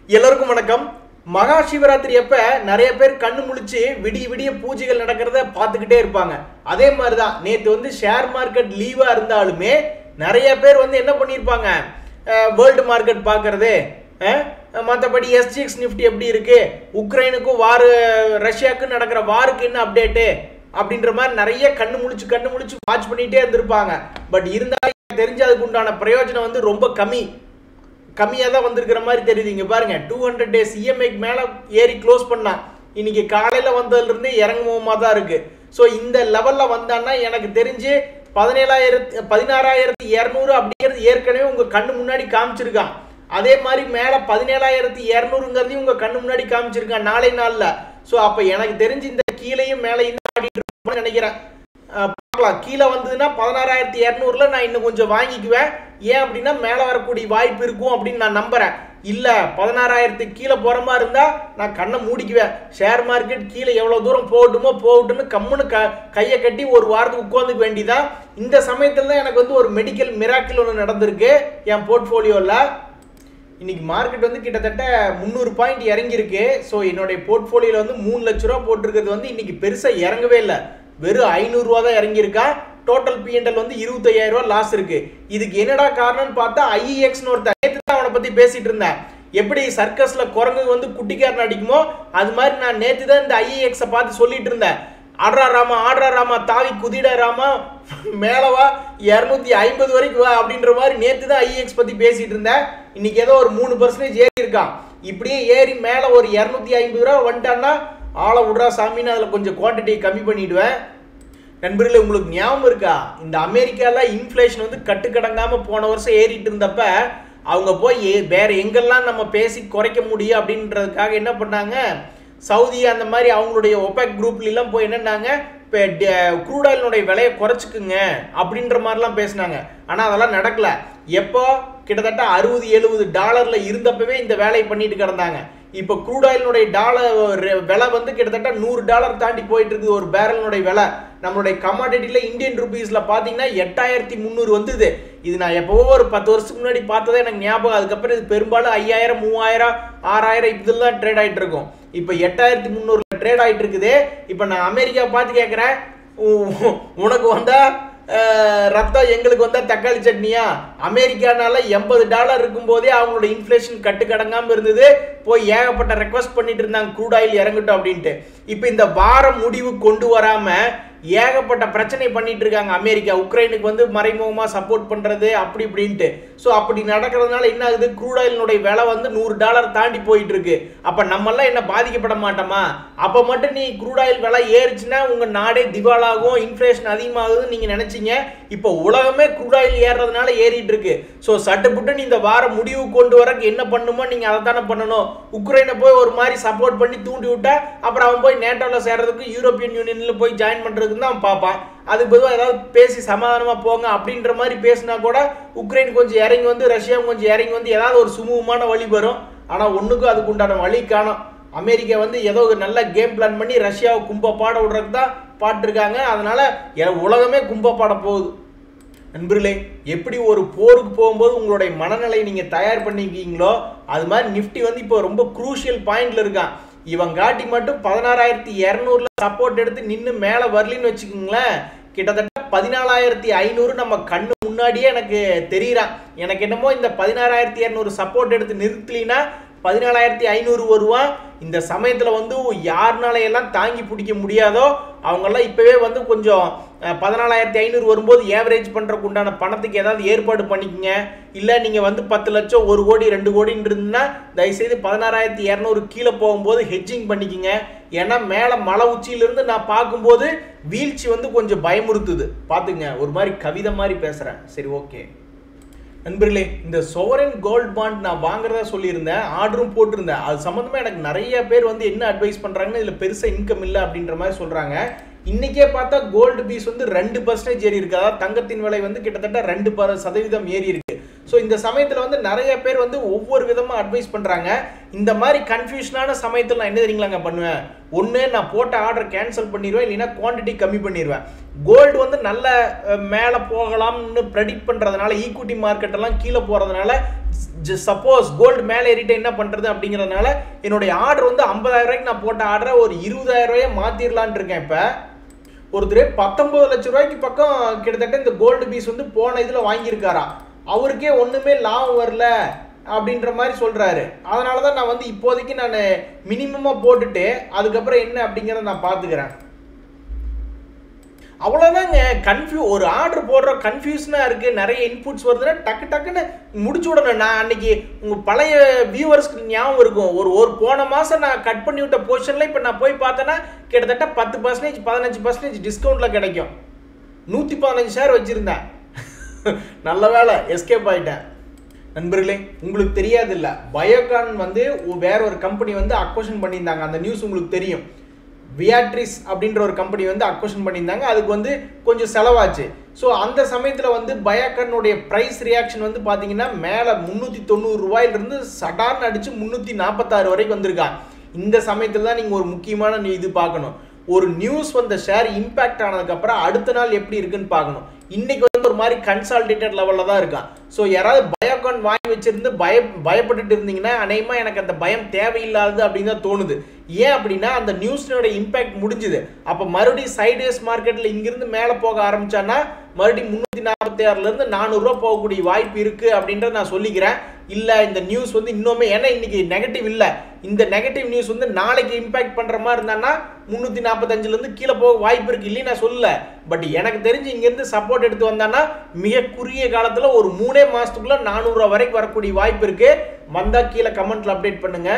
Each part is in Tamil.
எல்லாருக்கும் வணக்கம் மகா சிவராத்திரி அப்ப நிறைய பேர் கண்ணு முழிச்சு விடிய விடிய பூஜைகள் நடக்கிறத பார்த்துக்கிட்டே இருப்பாங்க அதே மாதிரி தான் நேற்று வந்து ஷேர் மார்க்கெட் லீவா இருந்தாலுமே நிறைய பேர் வந்து என்ன பண்ணியிருப்பாங்க வேர்ல்டு மார்க்கெட் பார்க்கறது மற்றபடி எஸ்ஜிஎக்ஸ் நிஃப்டி எப்படி இருக்கு உக்ரைனுக்கும் வாரு ரஷ்யாவுக்கும் நடக்கிற வாருக்கு என்ன அப்டேட்டு அப்படின்ற மாதிரி நிறைய கண்ணு முழிச்சு கண்ணு முழிச்சு வாட்ச் பண்ணிட்டே இருந்திருப்பாங்க பட் இருந்தாலும் எனக்கு தெரிஞ்சு அதுக்கு உண்டான பிரயோஜனம் வந்து ரொம்ப கம்மி கம்மியாக தான் வந்திருக்கிற மாதிரி தெரியுது இங்கே பாருங்க டூ ஹண்ட்ரட் டேஸ் இஎம்ஐக்கு மேலே ஏறி க்ளோஸ் பண்ணான் இன்னைக்கு காலையில் வந்ததுலேருந்து இறங்குவோமா தான் இருக்கு ஸோ இந்த லெவலில் வந்தான்னா எனக்கு தெரிஞ்சு பதினேழாயிரத்து பதினாறாயிரத்தி இரநூறு அப்படிங்கிறது ஏற்கனவே உங்கள் கண்ணு முன்னாடி காமிச்சிருக்கான் அதே மாதிரி மேலே பதினேழாயிரத்தி இரநூறுங்கிறதையும் உங்கள் கண்ணு முன்னாடி காமிச்சிருக்கான் நாளை நாளில் ஸோ அப்போ எனக்கு தெரிஞ்சு இந்த கீழேயும் மேலேயும் தான் ஆடிட்டு இருப்போம்னு நினைக்கிறேன் அஹ் பார்க்கலாம் கீழே வந்ததுன்னா பதினாறாயிரத்தி இரநூறுல நான் இன்னும் கொஞ்சம் வாங்கிக்குவேன் ஏன் அப்படின்னா மேலே வரக்கூடிய வாய்ப்பு இருக்கும் அப்படின்னு நான் நம்புறேன் இல்லை பதினாறாயிரத்துக்கு கீழே போகிற மாதிரி இருந்தால் நான் கண்ணை மூடிக்குவேன் ஷேர் மார்க்கெட் கீழே எவ்வளோ தூரம் போகட்டுமோ போகட்டும்னு கம்முன்னு க கையை கட்டி ஒரு வாரத்துக்கு உட்காந்துக்க வேண்டியதான் இந்த சமயத்தில் தான் எனக்கு வந்து ஒரு மெடிக்கல் மிராக்கிள் ஒன்று நடந்திருக்கு என் போர்ட்ஃபோலியோவில் இன்னைக்கு மார்க்கெட் வந்து கிட்டத்தட்ட முந்நூறு பாயிண்ட் இறங்கியிருக்கு ஸோ என்னுடைய போர்ட்ஃபோலியோவில் வந்து மூணு லட்ச ரூபா போட்டிருக்கிறது வந்து இன்னைக்கு பெருசாக இறங்கவே இல்லை வெறும் ஐநூறுரூவா தான் இறங்கியிருக்கா டோட்டல் பிஎன்எல் வந்து இருபத்தையாயிரம் ரூபா லாஸ் இருக்கு இதுக்கு என்னடா காரணம்னு பார்த்தா ஐஇஎக்ஸ்னு ஒருத்தன் நேற்று தான் அவனை பற்றி பேசிட்டு இருந்தேன் எப்படி சர்க்கஸ்ல குரங்கு வந்து குட்டிக்காரன் அடிக்குமோ அது மாதிரி நான் நேற்று தான் இந்த ஐஏஎக்ஸை பார்த்து சொல்லிட்டு இருந்தேன் ஆடுறா ராமா ஆடுறா ராமா தாவி குதிட ராமா மேலவா இரநூத்தி ஐம்பது வரைக்கும் வா அப்படின்ற மாதிரி நேற்று தான் ஐஏஎக்ஸ் பற்றி பேசிட்டு இருந்தேன் இன்னைக்கு ஏதோ ஒரு மூணு பர்சன்டேஜ் ஏறி இருக்கான் இப்படியே ஏறி மேலே ஒரு இரநூத்தி ஐம்பது ரூபா வந்துட்டான்னா ஆளை விட்றா சாமின்னு அதில் கொஞ்சம் குவான்டிட்டி கம்மி பண்ணிடுவேன் நண்பர்களே உங்களுக்கு ஞாபகம் இருக்கா இந்த அமெரிக்கால இன்ஃப்ளேஷன் வந்து கட்டுக்கடங்காம போன வருஷம் ஏறிட்டு இருந்தப்ப அவங்க போய் எ- வேற எங்கெல்லாம் நம்ம பேசி குறைக்க முடியும் அப்படின்றதுக்காக என்ன பண்ணாங்க சவுதி அந்த மாதிரி அவங்களுடைய ஒபெக் குரூப்ல எல்லாம் போய் என்னன்னாங்க இப்போ க்ரூட் ஆயிலினுடைய விலையை குறைச்சிக்குங்க அப்படின்ற மாதிரிலாம் பேசினாங்க ஆனால் அதெல்லாம் நடக்கல எப்போ கிட்டத்தட்ட அறுபது எழுபது டாலர்ல இருந்தப்பவே இந்த வேலையை பண்ணிட்டு கிடந்தாங்க இப்போ க்ரூட் ஆயிலினுடைய டாலர் விலை வந்து கிட்டத்தட்ட நூறு டாலர் தாண்டி போயிட்டு இருக்குது ஒரு பேரலினுடைய விலை நம்மளுடைய கமாடிட்டியில் இந்தியன் ருபீஸ்ல பார்த்தீங்கன்னா எட்டாயிரத்தி முந்நூறு வந்தது இது நான் எப்போவோ ஒரு பத்து வருஷத்துக்கு முன்னாடி பார்த்ததே எனக்கு ஞாபகம் அதுக்கப்புறம் இது பெரும்பாலும் ஐயாயிரம் மூவாயிரம் ஆறாயிரம் இதெல்லாம் ட்ரேட் ஆயிட்டு இருக்கும் இப்போ எட்டாயிரத்தி முந்நூறுல ட்ரேட் ஆயிட்டு இருக்குது இப்போ நான் அமெரிக்கா பார்த்து கேட்குறேன் உனக்கு வந்தா அஹ், ரத்தம் எங்களுக்கு வந்தா தக்காளி சட்னியா அமெரிக்கானால எண்பது டாலர் இருக்கும்போதே அவங்களோட இன்ஃப்ளேஷன் கட்டுக்கடங்காம இருந்தது போய் ஏகப்பட்ட ரெக்வஸ்ட் பண்ணிட்டு இருந்தாங்க க்ரூட் ஆயில் இறங்கட்டும் அப்படின்ட்டு இப்போ இந்த வாரம் முடிவு கொண்டு வராம ஏகப்பட்ட பிரச்சனை பண்ணிட்டு இருக்காங்க அமெரிக்கா உக்ரைனுக்கு வந்து மறைமுகமா சப்போர்ட் பண்றது அப்படி இப்படின்ட்டு ஸோ அப்படி நடக்கிறதுனால என்ன ஆகுது க்ரூட் ஆயிலினுடைய விலை வந்து நூறு டாலர் தாண்டி போயிட்டு இருக்கு அப்ப நம்மெல்லாம் என்ன பாதிக்கப்பட மாட்டோமா அப்ப மட்டும் நீ க்ரூட் ஆயில் விலை ஏறுச்சுன்னா உங்க நாடே திவாலாகும் இன்ஃப்ளேஷன் அதிகமாகுதுன்னு நீங்க நினைச்சீங்க இப்போ உலகமே க்ரூட் ஆயில் ஏறுறதுனால ஏறிட்டு இருக்கு ஸோ சட்டுப்புட்டு நீ இந்த வாரம் முடிவு கொண்டு வரக்கு என்ன பண்ணுமோ நீங்க அதை தானே பண்ணணும் உக்ரைனை போய் ஒரு மாதிரி சப்போர்ட் பண்ணி தூண்டி விட்டா அப்புறம் அவன் போய் நேட்டோவில் சேர்றதுக்கு யூரோப்பியன் யூனியன்ல போய் ஜாயின் பண்றதுக்கு தான் அவன் பார்ப்பான் அதுக்கு பொதுவாக ஏதாவது பேசி சமாதானமா போங்க அப்படின்ற மாதிரி பேசினா கூட உக்ரைன் கொஞ்சம் இறங்கி வந்து ரஷ்யா கொஞ்சம் இறங்கி வந்து ஏதாவது ஒரு சுமூகமான வழி வரும் ஆனா ஒண்ணுக்கும் அதுக்கு உண்டான வழி காணும் அமெரிக்கா வந்து ஏதோ ஒரு நல்ல கேம் பிளான் பண்ணி ரஷ்யாவை கும்ப பாட விடுறதுக்கு தான் பாட்டிருக்காங்க அதனால எ- உலகமே கும்ப பாட போகுது நண்பர்களே எப்படி ஒரு போருக்கு போகும்போது உங்களுடைய மனநிலை நீங்க தயார் பண்ணிக்கிங்களோ அது மாதிரி நிஃப்டி வந்து இப்போ ரொம்ப குரூஷியல் பாயிண்ட்ல இருக்கான் இவன் காட்டி மட்டும் பதினாறாயிரத்தி இரநூறுல சப்போர்ட் எடுத்து நின்று மேலே வரலின்னு வச்சுக்கோங்களேன் கிட்டத்தட்ட பதினாலாயிரத்தி ஐநூறு நம்ம கண்ணு முன்னாடியே எனக்கு தெரியுறான் எனக்கு என்னமோ இந்த பதினாறாயிரத்தி இரநூறு சப்போர்ட் எடுத்து நிறுத்தலினா பதினாலாயிரத்தி ஐநூறு வருவான் இந்த சமயத்தில் வந்து யாருனால எல்லாம் தாங்கி பிடிக்க முடியாதோ அவங்கெல்லாம் இப்போவே வந்து கொஞ்சம் பதினாலாயிரத்தி ஐநூறு வரும்போது ஏவரேஜ் பண்ணுறக்கு உண்டான பணத்துக்கு ஏதாவது ஏற்பாடு பண்ணிக்கங்க இல்லை நீங்கள் வந்து பத்து லட்சம் ஒரு கோடி ரெண்டு கோடின்னு இருந்துன்னா தயவுசெய்து பதினாறாயிரத்தி இரநூறு கீழே போகும்போது ஹெட்ஜிங் பண்ணிக்கங்க ஏன்னா மேலே மலை உச்சியிலிருந்து நான் பார்க்கும்போது வீழ்ச்சி வந்து கொஞ்சம் பயமுறுத்துது பார்த்துங்க ஒரு மாதிரி கவிதை மாதிரி பேசுகிறேன் சரி ஓகே நண்பர்களே இந்த சோவரன் கோல்ட் பாண்ட் நான் வாங்குறதா சொல்லியிருந்தேன் ஆர்டரும் போட்டிருந்தேன் அது சம்மந்தமா எனக்கு நிறைய பேர் வந்து என்ன அட்வைஸ் பண்றாங்கன்னா இதுல பெருசா இன்கம் இல்லை அப்படின்ற மாதிரி சொல்றாங்க இன்னைக்கே பார்த்தா கோல்டு பீஸ் வந்து ரெண்டு பர்சன்டேஜ் ஏறி இருக்கு அதாவது தங்கத்தின் விலை வந்து கிட்டத்தட்ட ரெண்டு பர சதவீதம் ஏறி இருக்கு ஸோ இந்த சமயத்தில் வந்து நிறைய பேர் வந்து ஒவ்வொரு விதமாக அட்வைஸ் பண்ணுறாங்க இந்த மாதிரி கன்ஃபியூஷனான சமயத்தில் நான் என்ன தெரியுங்களாங்க பண்ணுவேன் ஒன்று நான் போட்ட ஆர்டர் கேன்சல் பண்ணிடுவேன் இல்லைன்னா குவாண்டிட்டி கம்மி பண்ணிடுவேன் கோல்டு வந்து நல்ல மேலே போகலாம்னு ப்ரெடிக்ட் பண்ணுறதுனால ஈக்விட்டி மார்க்கெட் எல்லாம் கீழே போகிறதுனால சப்போஸ் கோல்டு மேலே ஏறிட்டு என்ன பண்ணுறது அப்படிங்கிறதுனால என்னுடைய ஆர்டர் வந்து ஐம்பதாயிரம் ரூபாய்க்கு நான் போட்ட ஆர்டரை ஒரு இருபதாயிரம் ரூபாயை மாற்றிடலான் இருக்கேன் இப்போ ஒருத்தர் பத்தொன்பது லட்ச ரூபாய்க்கு பக்கம் கிட்டத்தட்ட இந்த கோல்டு பீஸ் வந்து போன இதில் வாங்கியிருக்காராம் அவருக்கே ஒன்றுமே லாபம் வரல அப்படின்ற மாதிரி சொல்கிறாரு அதனால தான் நான் வந்து இப்போதைக்கு நான் மினிமமாக போட்டுட்டு அதுக்கப்புறம் என்ன அப்படிங்கிறத நான் பார்த்துக்கிறேன் அவ்வளோதாங்க கன்ஃபியூ ஒரு ஆர்டர் போடுற கன்ஃபியூஷனாக இருக்குது நிறைய இன்புட்ஸ் வருதுன்னா டக்கு டக்குன்னு முடிச்சு விடணும் நான் அன்னைக்கு உங்கள் பழைய வியூவர்ஸ்க்கு ஞாபகம் இருக்கும் ஒரு ஒரு போன மாதம் நான் கட் பண்ணி விட்ட பொசிஷனில் இப்போ நான் போய் பார்த்தேன்னா கிட்டத்தட்ட பத்து பர்சன்டேஜ் பதினஞ்சு பர்சன்டேஜ் டிஸ்கவுண்ட்டில் கிடைக்கும் நூற்றி பதினஞ்சு ஷேர் வச்சுருந்தேன் நல்ல வேலை எஸ்கேப் ஆகிட்டேன் நண்பர்களே உங்களுக்கு தெரியாது இல்லை பயோகான் வந்து வேற ஒரு கம்பெனி வந்து அக்வஷன் பண்ணியிருந்தாங்க அந்த நியூஸ் உங்களுக்கு தெரியும் வியாட்ரிஸ் அப்படின்ற ஒரு கம்பெனி வந்து அக்வஷன் பண்ணியிருந்தாங்க அதுக்கு வந்து கொஞ்சம் செலவாச்சு ஸோ அந்த சமயத்தில் வந்து பயாக்கானுடைய ப்ரைஸ் ரியாக்ஷன் வந்து பார்த்தீங்கன்னா மேலே முந்நூற்றி தொண்ணூறு ரூபாயிலிருந்து சடார்னு அடித்து முந்நூற்றி நாற்பத்தாறு வரைக்கும் வந்திருக்காங்க இந்த சமயத்தில் தான் நீங்கள் ஒரு முக்கியமான இது பார்க்கணும் ஒரு நியூஸ் வந்த ஷேர் இம்பேக்ட் ஆனதுக்கப்புறம் அடுத்த நாள் எப்படி இருக்குன்னு பார்க்கணும் இன்னைக்கு வந்து ஒரு மாதிரி கன்சால்டேட்டட் லெவலில் தான் இருக்கான் ஸோ யாராவது பயோகான் வாங்கி வச்சிருந்து பய பயப்பட்டுட்டு இருந்தீங்கன்னா அநேகமாக எனக்கு அந்த பயம் தேவையில்லாதது அப்படின்னு தான் தோணுது ஏன் அப்படின்னா அந்த நியூஸ்னோட இம்பேக்ட் முடிஞ்சுது அப்போ மறுபடியும் சைடேஸ் மார்க்கெட்டில் இங்கிருந்து மேலே போக ஆரம்பிச்சான்னா மறுபடியும் முந்நூற்றி நாற்பத்தி ஆறுலேருந்து நானூறுரூவா போகக்கூடிய வாய்ப்பு இருக்குது அப்படின்றத நான் சொல்லிக்கிறேன் இல்லை இந்த நியூஸ் வந்து இன்னுமே ஏன்னா இன்னைக்கு நெகட்டிவ் இல்லை இந்த நெகட்டிவ் நியூஸ் வந்து நாளைக்கு இம்பாக்ட் பண்ணுற மாதிரி இருந்தான்னா முந்நூற்றி நாற்பத்தஞ்சிலேருந்து கீழே போக வாய்ப்பு இருக்கு இல்லைன்னு நான் சொல்லல பட் எனக்கு தெரிஞ்சு இங்கேருந்து சப்போர்ட் எடுத்து வந்தான்னா மிக குறுகிய காலத்தில் ஒரு மூணே மாதத்துக்குள்ளே நானூறுரூவா வரைக்கும் வரக்கூடிய வாய்ப்பு இருக்கு வந்தால் கீழே கமெண்ட்டில் அப்டேட் பண்ணுங்க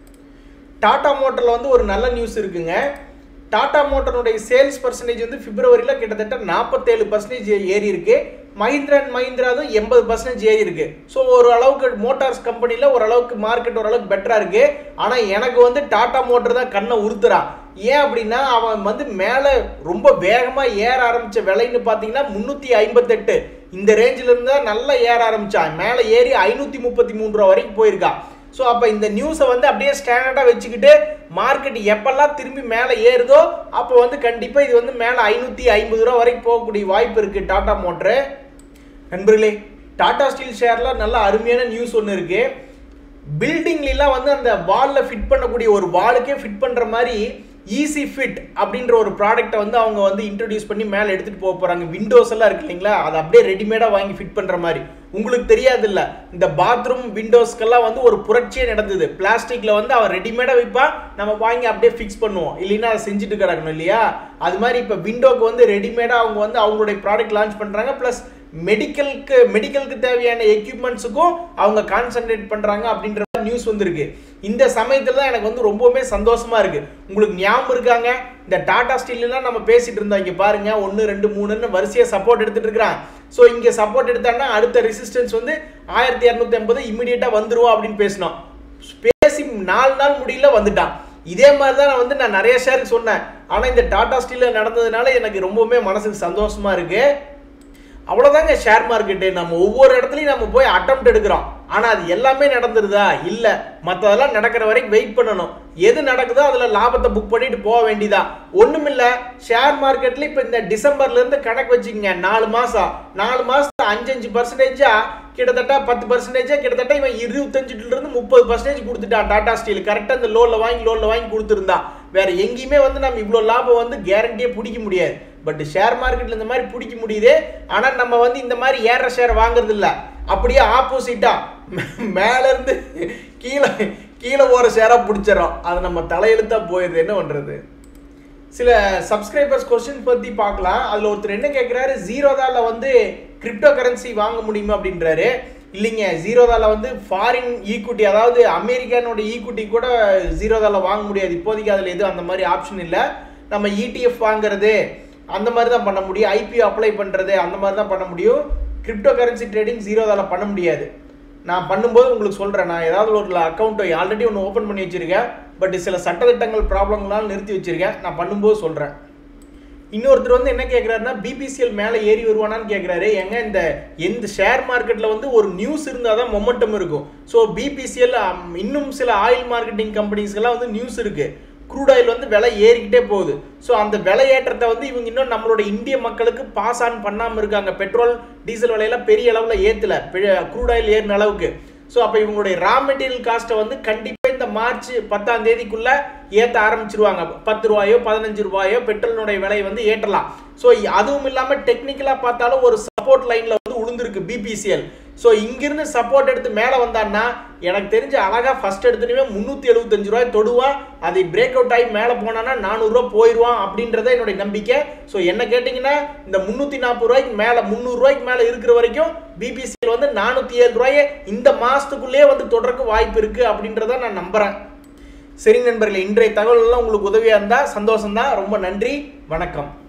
டாடா மோட்டரில் வந்து ஒரு நல்ல நியூஸ் இருக்குங்க டாடா மோட்டருடைய சேல்ஸ் பர்சன்டேஜ் வந்து பிப்ரவரியில் கிட்டத்தட்ட நாற்பத்தேழு பர்சன்டேஜ் ஏறி இருக்கு மஹிந்திரா அண்ட் மஹிந்திராதும் எண்பது பர்சன்டேஜ் ஏறி இருக்கு ஸோ ஒரு அளவுக்கு மோட்டார்ஸ் கம்பெனியில் ஓரளவுக்கு மார்க்கெட் ஓரளவுக்கு பெட்டராக இருக்கு ஆனால் எனக்கு வந்து டாடா மோட்டர் தான் கண்ணை உறுத்துறான் ஏன் அப்படின்னா அவன் வந்து மேலே ரொம்ப வேகமாக ஏற ஆரம்பித்த விலைன்னு பார்த்தீங்கன்னா முந்நூற்றி ஐம்பத்தெட்டு இந்த ரேஞ்சில் இருந்தால் நல்லா ஏற ஆரம்பிச்சான் மேலே ஏறி ஐநூற்றி முப்பத்தி மூணு ரூபா வரைக்கும் போயிருக்கான் ஸோ அப்போ இந்த நியூஸை வந்து அப்படியே ஸ்டாண்டர்டாக வச்சுக்கிட்டு மார்க்கெட் எப்பெல்லாம் திரும்பி மேலே ஏறுதோ அப்போ வந்து கண்டிப்பாக இது வந்து மேலே ஐநூற்றி ஐம்பது ரூபா வரைக்கும் போகக்கூடிய வாய்ப்பு இருக்குது டாடா மோட்ரு நண்பர்களே டாடா ஸ்டீல் ஷேரில் நல்ல அருமையான நியூஸ் ஒன்று இருக்குது பில்டிங்லாம் வந்து அந்த வாலில் ஃபிட் பண்ணக்கூடிய ஒரு வாலுக்கே ஃபிட் பண்ணுற மாதிரி ஈஸி ஃபிட் அப்படின்ற ஒரு ப்ராடக்ட்டை வந்து அவங்க வந்து இன்ட்ரடியூஸ் பண்ணி மேலே எடுத்துகிட்டு போக போகிறாங்க விண்டோஸ் எல்லாம் இருக்கு இல்லைங்களா அதை அப்படியே ரெடிமேடாக வாங்கி ஃபிட் பண்ணுற மாதிரி உங்களுக்கு தெரியாது இல்லை இந்த பாத்ரூம் விண்டோஸ்க்கெல்லாம் வந்து ஒரு புரட்சியே நடந்தது பிளாஸ்டிக்கில் வந்து அவன் ரெடிமேடாக விற்பான் நம்ம வாங்கி அப்படியே ஃபிக்ஸ் பண்ணுவோம் இல்லைன்னா அதை செஞ்சுட்டு கிடக்கணும் இல்லையா அது மாதிரி இப்போ விண்டோக்கு வந்து ரெடிமேடாக அவங்க வந்து அவங்களுடைய ப்ராடக்ட் லான்ச் பண்ணுறாங்க ப்ளஸ் மெடிக்கலுக்கு மெடிக்கலுக்கு தேவையான எக்யூப்மெண்ட்ஸுக்கும் அவங்க கான்சென்ட்ரேட் பண்ணுறாங்க அப்படின்ற நியூஸ் வந்திருக்கு இந்த சமயத்தில் தான் எனக்கு வந்து ரொம்பவுமே சந்தோஷமா இருக்கு உங்களுக்கு ஞாபகம் இருக்காங்க இந்த டாடா ஸ்டீல்லாம் நம்ம பேசிட்டு இருந்தோம் இங்க பாருங்க ஒன்று ரெண்டு மூணுன்னு வரிசையாக சப்போர்ட் எடுத்துட்டு இருக்கிறான் ஸோ இங்கே சப்போர்ட் எடுத்தான்னா அடுத்த ரெசிஸ்டன்ஸ் வந்து ஆயிரத்தி இரநூத்தி ஐம்பது இம்மிடியட்டாக வந்துருவோம் அப்படின்னு பேசினோம் பேசி நாலு நாள் முடியல வந்துட்டான் இதே மாதிரி தான் நான் வந்து நான் நிறைய ஷேர் சொன்னேன் ஆனால் இந்த டாடா ஸ்டீலில் நடந்ததுனால எனக்கு ரொம்பவுமே மனசுக்கு சந்தோஷமா இருக்கு அவ்வளோதாங்க ஷேர் மார்க்கெட்டு நம்ம ஒவ்வொரு இடத்துலையும் நம்ம போய் அட்டம் எடுக்கிறோம் ஆனால் அது எல்லாமே நடந்துருதா இல்லை மற்றதெல்லாம் நடக்கிற வரைக்கும் வெயிட் பண்ணணும் எது நடக்குதோ அதில் லாபத்தை புக் பண்ணிட்டு போக வேண்டியதா ஒன்றுமில்ல ஷேர் மார்க்கெட்டில் இப்போ இந்த டிசம்பர்லேருந்து கணக்கு வச்சுக்கங்க நாலு மாதம் நாலு மாதம் அஞ்சு அஞ்சு பர்சன்டேஜா கிட்டத்தட்ட பத்து பர்சன்டேஜா கிட்டத்தட்ட இவன் இருபத்தஞ்சுலேருந்து முப்பது பர்சன்டேஜ் கொடுத்துட்டான் டாடா ஸ்டீல் கரெக்டாக இந்த லோனில் வாங்கி லோனில் வாங்கி கொடுத்துருந்தான் வேற எங்கேயுமே வந்து நம்ம இவ்வளோ லாபம் வந்து கேரண்டியே பிடிக்க முடியாது பட் ஷேர் மார்க்கெட்டில் இந்த மாதிரி பிடிக்க முடியுது ஆனால் நம்ம வந்து இந்த மாதிரி ஏற ஷேர் வாங்குறது இல்லை அப்படியே ஆப்போசிட்டாக மேலேருந்து கீழே கீழே போகிற ஷேராக பிடிச்சிடறோம் அது நம்ம தலையெழுத்தா போயிடுது என்ன பண்ணுறது சில சப்ஸ்கிரைபர்ஸ் கொஸ்டின் பற்றி பார்க்கலாம் அதில் ஒருத்தர் என்ன கேட்குறாரு ஜீரோதாவில் வந்து கிரிப்டோ கரன்சி வாங்க முடியுமா அப்படின்றாரு இல்லைங்க ஜீரோதாவில் வந்து ஃபாரின் ஈக்குட்டி அதாவது அமெரிக்கானோட ஈக்குட்டி கூட ஜீரோதாவில் வாங்க முடியாது இப்போதைக்கு அதில் எதுவும் அந்த மாதிரி ஆப்ஷன் இல்லை நம்ம இடிஎஃப் வாங்குறது அந்த மாதிரி தான் பண்ண முடியும் ஐபிஓ அப்ளை பண்ணுறது அந்த மாதிரி தான் பண்ண முடியும் கிரிப்டோ கரன்சி ட்ரேடிங் ஜீரோதாவில் பண்ண முடியாது நான் பண்ணும்போது உங்களுக்கு சொல்கிறேன் நான் ஏதாவது ஒரு அக்கௌண்ட்டை ஆல்ரெடி ஒன்று ஓப்பன் பண்ணி வச்சுருக்கேன் பட் சில சட்டத்திட்டங்கள் ப்ராப்ளங்களால் நிறுத்தி வச்சுருக்கேன் நான் பண்ணும்போது சொல்கிறேன் இன்னொருத்தர் வந்து என்ன கேட்குறாருன்னா பிபிசிஎல் மேலே ஏறி வருவானான்னு கேட்குறாரு ஏங்க இந்த எந்த ஷேர் மார்க்கெட்டில் வந்து ஒரு நியூஸ் இருந்தால் தான் மொமெண்டம் இருக்கும் ஸோ பிபிசிஎல் இன்னும் சில ஆயில் மார்க்கெட்டிங் கம்பெனிஸ்க்கெல்லாம் வந்து நியூஸ் இருக்குது க்ரூட் ஆயில் வந்து விலை ஏறிக்கிட்டே போகுது ஸோ அந்த விலை ஏற்றத்தை வந்து இவங்க இன்னும் நம்மளோட இந்திய மக்களுக்கு பாஸ் ஆன் பண்ணாமல் இருக்காங்க பெட்ரோல் டீசல் விலையெல்லாம் பெரிய அளவில் ஏற்றலை க்ரூட் ஆயில் ஏறின அளவுக்கு ஸோ அப்போ இவங்களுடைய ரா மெட்டீரியல் காஸ்ட்டை வந்து கண்டிப்பாக இந்த மார்ச் பத்தாம் தேதிக்குள்ள ஏற்ற ஆரம்பிச்சிருவாங்க பத்து ரூபாயோ பதினஞ்சு ரூபாயோ பெட்ரோலினுடைய விலை வந்து ஏற்றலாம் ஸோ அதுவும் இல்லாமல் டெக்னிக்கலாக பார்த்தாலும் ஒரு சப்போர்ட் லைனில் வந்து உளுந்திருக்கு பிபிசிஎல் ஸோ இங்கிருந்து சப்போர்ட் எடுத்து மேலே வந்தான்னா எனக்கு தெரிஞ்ச அழகா ஃபர்ஸ்ட் எடுத்துனவே முந்நூற்றி எழுபத்தஞ்சு ரூபாய் தொடுவான் அதை பிரேக் அவுட் ஆகி மேலே போனான்னா நானூறுரூவா போயிடுவான் அப்படின்றத என்னுடைய நம்பிக்கை ஸோ என்ன கேட்டிங்கன்னா இந்த முந்நூற்றி நாற்பது ரூபாய்க்கு மேலே முந்நூறுரூவாய்க்கு மேலே இருக்கிற வரைக்கும் பிபிசிஎல் வந்து நானூற்றி ஏழு ரூபாயை இந்த மாதத்துக்குள்ளேயே வந்து தொடர்க்கு வாய்ப்பு இருக்குது அப்படின்றத நான் நம்புகிறேன் சரி நண்பர்களே இன்றைய தகவல் எல்லாம் உங்களுக்கு உதவியாக இருந்தால் சந்தோஷம் தான் ரொம்ப நன்றி வணக்கம்